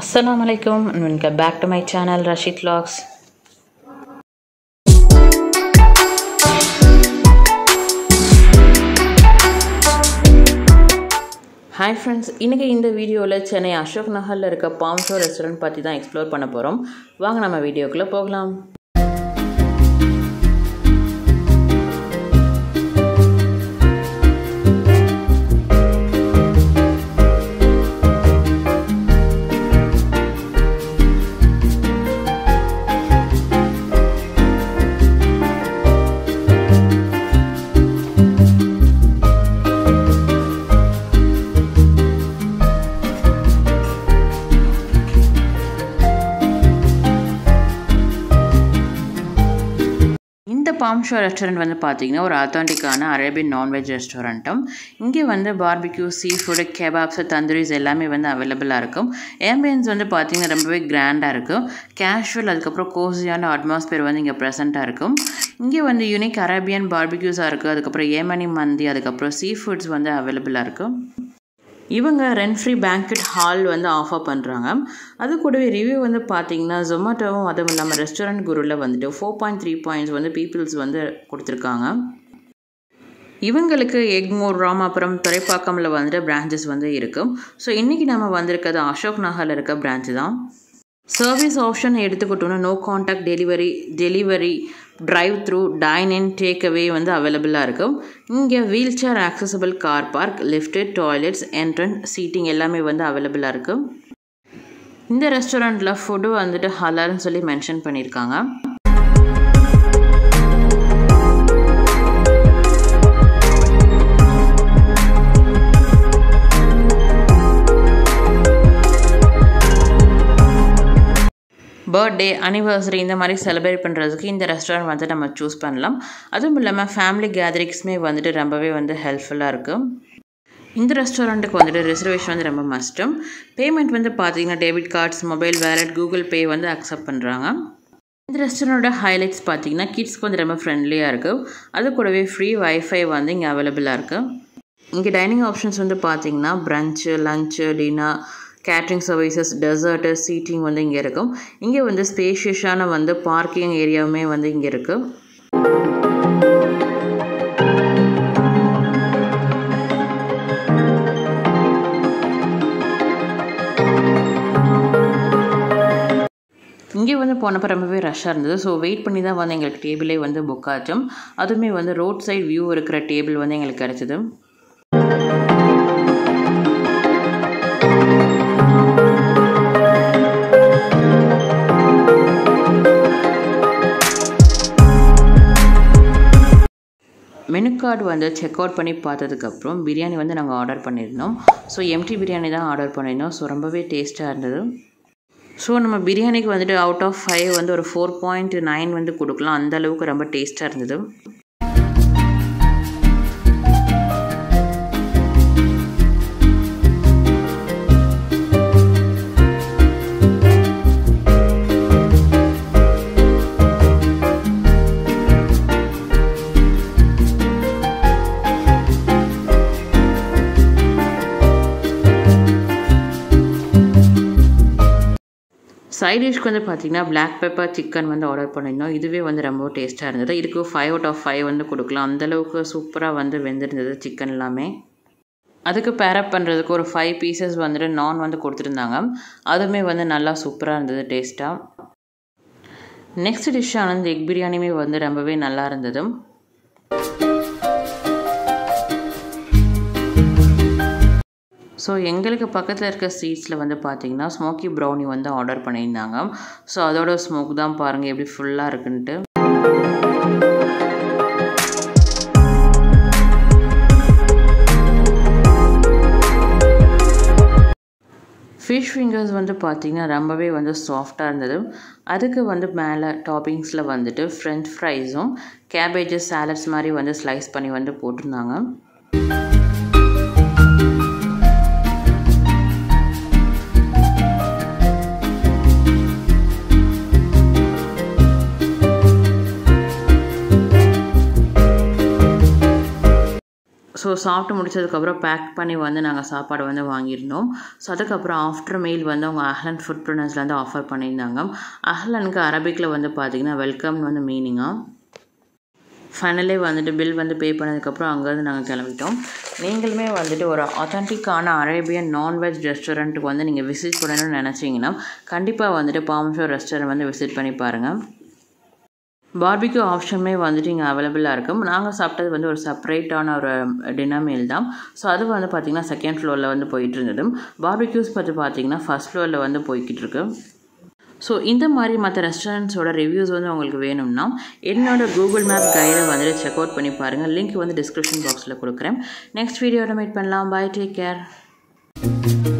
Assalamu alaikum and welcome back to my channel Rashid Vlogs. Hi friends இன்றைக்கி இந்த வீடியோவில் சென்னை அசோக் நகரில் இருக்க பாம்ஷோ ரெஸ்டாரண்ட் பற்றி தான் எக்ஸ்ப்ளோர் பண்ண போகிறோம் வாங்க நம்ம வீடியோக்குள்ளே போகலாம் இந்த பாம்ஷோ ரெஸ்டாரண்ட் வந்து பார்த்தீங்கன்னா ஒரு அத்தான்டிக்கான அரேபியன் நான்வெஜ் ரெஸ்டாரண்ட்டும் இங்கே வந்து barbecue seafood kebabs tandooris எல்லாமே வந்து அவைலபிளாக இருக்கும் ஆம்பியன்ஸ் வந்து பார்த்தீங்கன்னா ரொம்பவே கிராண்டாக இருக்கும் கேஷுவல் அதுக்கப்புறம் கோசியான அட்மாஸ்பியர் வந்து இங்கே ப்ரெசண்ட்டாக இருக்கும் இங்கே வந்து யூனிக் அரேபியன் பார்பிக்யூஸாக இருக்குது அதுக்கப்புறம் ஏமனி மந்தி அதுக்கப்புறம் சீ ஃபுட்ஸ் வந்து அவைலபிளாக இருக்கும் இவங்க ரெண்ட் ஃப்ரீ பேங்க்வெட் ஹால் வந்து ஆஃபர் பண்ணுறாங்க அது கூடவே ரிவ்யூ வந்து பார்த்தீங்கன்னா ஜொமேட்டோவும் அதுவும் இல்லாமல் ரெஸ்டாரண்ட் குருவில் வந்துட்டு ஃபோர் பாயிண்ட் த்ரீ பாயிண்ட்ஸ் வந்து பீப்புள்ஸ் வந்து கொடுத்துருக்காங்க இவங்களுக்கு எக்மோர் ராமாபுரம் துறைப்பாக்கமில் வந்துட்டு பிரான்ச்சஸ் வந்து இருக்கும் ஸோ இன்றைக்கி நம்ம வந்திருக்கிறது அசோக் நகரில் இருக்க பிரான்ச்சு தான் சர்வீஸ் ஆப்ஷன் எடுத்துக்கிட்டோன்னா no contact delivery delivery drive through dine in take away வந்து அவைலபிளாக இருக்கும் இங்கே wheelchair accessible car park lifted toilets entrance seating எல்லாமே வந்து அவைலபிளாக இருக்கும் இந்த ரெஸ்டாரண்ட்டில் ஃபுட்டு வந்துட்டு ஹலால்னு சொல்லி மென்ஷன் பண்ணியிருக்காங்க பர்த்டே அனிவர்சரி இந்த மாதிரி செலிப்ரேட் பண்ணுறதுக்கு இந்த ரெஸ்டாரண்ட் வந்து நம்ம சூஸ் பண்ணலாம் அதுவும் இல்லாமல் ஃபேமிலி கேதரிங்ஸுமே வந்துட்டு ரொம்பவே வந்து ஹெல்ப்ஃபுல்லாக இருக்கும் இந்த ரெஸ்டாரண்ட்டுக்கு வந்துட்டு ரிசர்வேஷன் வந்து ரொம்ப மஸ்ட்டும் பேமெண்ட் வந்து பார்த்தீங்கன்னா debit cards mobile wallet Google Pay வந்து அக்செப்ட் பண்ணுறாங்க இந்த ரெஸ்டாரண்ட்டோட ஹைலைட்ஸ் பார்த்தீங்கன்னா கிட்ஸ்க்கு வந்து ரொம்ப ஃப்ரெண்ட்லியாக இருக்குது அது கூடவே ஃப்ரீ வைஃபை வந்து இங்கே அவைலபிளாக இருக்குது இங்கே டைனிங் ஆப்ஷன்ஸ் வந்து பார்த்தீங்கன்னா brunch lunch dinner catering services dessert seating வந்து இங்கே இருக்கும் இங்கே வந்து ஸ்பேஷியஸான வந்து பார்க்கிங் ஏரியாவுமே வந்து இங்கே இருக்குது இங்கே வந்து போனப்போ ரொம்பவே ரஷ்ஷாக இருந்தது ஸோ வெயிட் பண்ணி தான் வந்து எங்களுக்கு டேபிளே வந்து புக் ஆச்சோம் அதுவுமே வந்து ரோட் சைட் வியூ இருக்கிற டேபிள் வந்து எங்களுக்கு கிடச்சிது மெனு கார்டு வந்து செக் அவுட் பண்ணி பார்த்ததுக்கப்புறம் பிரியாணி வந்து நாங்கள் ஆர்டர் பண்ணியிருந்தோம் ஸோ எம்டி பிரியாணி தான் ஆர்டர் பண்ணியிருந்தோம் ஸோ ரொம்பவே டேஸ்ட்டாக இருந்தது ஸோ நம்ம பிரியாணிக்கு வந்துட்டு அவுட் ஆஃப் ஃபைவ் வந்து ஒரு ஃபோர் பாயிண்ட் நைன் வந்து கொடுக்கலாம் அந்த அளவுக்கு ரொம்ப டேஸ்ட்டாக இருந்தது சைட் டிஷ்க்கு வந்து பார்த்தீங்கன்னா பிளாக் பெப்பர் சிக்கன் வந்து ஆர்டர் பண்ணியிருந்தோம் இதுவே வந்து ரொம்ப டேஸ்ட்டாக இருந்தது இதுக்கு ஃபைவ் அவுட் ஆஃப் ஃபைவ் வந்து கொடுக்கலாம் அந்தளவுக்கு சூப்பராக வந்து வெந்திருந்தது சிக்கன் எல்லாமே அதுக்கு பேரப் பண்ணுறதுக்கு ஒரு ஃபைவ் பீசஸ் வந்துட்டு நான் வந்து கொடுத்துருந்தாங்க அதுவுமே வந்து நல்லா சூப்பராக இருந்தது டேஸ்ட்டாக நெக்ஸ்ட் டிஷ்ஷான இந்த எக் பிரியாணியுமே வந்து ரொம்பவே நல்லா இருந்தது ஸோ எங்களுக்கு பக்கத்தில் இருக்க ஸ்ட்ரீட்ஸில் வந்து பார்த்தீங்கன்னா ஸ்மோக்கி ப்ரௌனி வந்து ஆர்டர் பண்ணியிருந்தாங்க ஸோ அதோட ஸ்மோக் தான் பாருங்கள் எப்படி ஃபுல்லாக இருக்குன்ட்டு ஃபிஷ் ஃபிங்கர்ஸ் வந்து பார்த்திங்கன்னா ரொம்பவே வந்து சாஃப்டாக இருந்தது அதுக்கு வந்து மேலே டாப்பிங்ஸில் வந்துட்டு ஃப்ரெஞ்ச் ஃப்ரைஸும் கேபேஜஸ் சாலட்ஸ் மாதிரி வந்து ஸ்லைஸ் பண்ணி வந்து போட்டிருந்தாங்க ஸோ சாப்பிட்டு முடிச்சதுக்கப்புறம் பேக் பண்ணி வந்து நாங்கள் சாப்பாடு வந்து வாங்கியிருந்தோம் ஸோ அதுக்கப்புறம் ஆஃப்டர் மீல் வந்து அவங்க அஹ்லன் ஃபுட் ப்ரொனர்ஸ்லேருந்து ஆஃபர் பண்ணியிருந்தாங்க அஹ்லனுக்கு அரபிக்கில் வந்து பார்த்திங்கன்னா வெல்கம் வந்து மீனிங்காக ஃபைனலே வந்துட்டு பில் வந்து பே பண்ணதுக்கப்புறம் அங்கேருந்து நாங்கள் கிளம்பிட்டோம் நீங்களுமே வந்துட்டு ஒரு ஆத்தென்டிக்கான அரேபியன் நான்வெஜ் ரெஸ்டாரண்ட்டுக்கு வந்து நீங்கள் விசிட் பண்ணணும்னு நினச்சிங்கன்னா கண்டிப்பாக வந்துட்டு பாம்ஷோர் ரெஸ்டாரண்ட் வந்து விசிட் பண்ணி பாருங்கள் பார்பிக்யூ ஆப்ஷனுமே வந்துட்டு இங்கே அவைலபிளாக இருக்கும் நாங்கள் சாப்பிட்டது வந்து ஒரு செப்பரேட்டான ஒரு டின்னர் மீல் தான் ஸோ அது வந்து பார்த்திங்கன்னா செகண்ட் ஃப்ளோரில் வந்து போயிட்டு இருந்தது பார்பிக்யூஸ் பற்றி பார்த்திங்கன்னா ஃபஸ்ட் ஃப்ளோரில் வந்து போய்கிட்டு இருக்கு ஸோ இந்த மாதிரி மற்ற ரெஸ்டாரண்ட்ஸோட ரிவ்யூஸ் வந்து உங்களுக்கு வேணும்னா என்னோட கூகுள் மேப் கைடை வந்துட்டு செக் அவுட் பண்ணி பாருங்கள் லிங்க் வந்து டிஸ்கிரிப்ஷன் பாக்ஸில் கொடுக்குறேன் நெக்ஸ்ட் வீடியோட மீட் பண்ணலாம் பாய் டேக் கேர்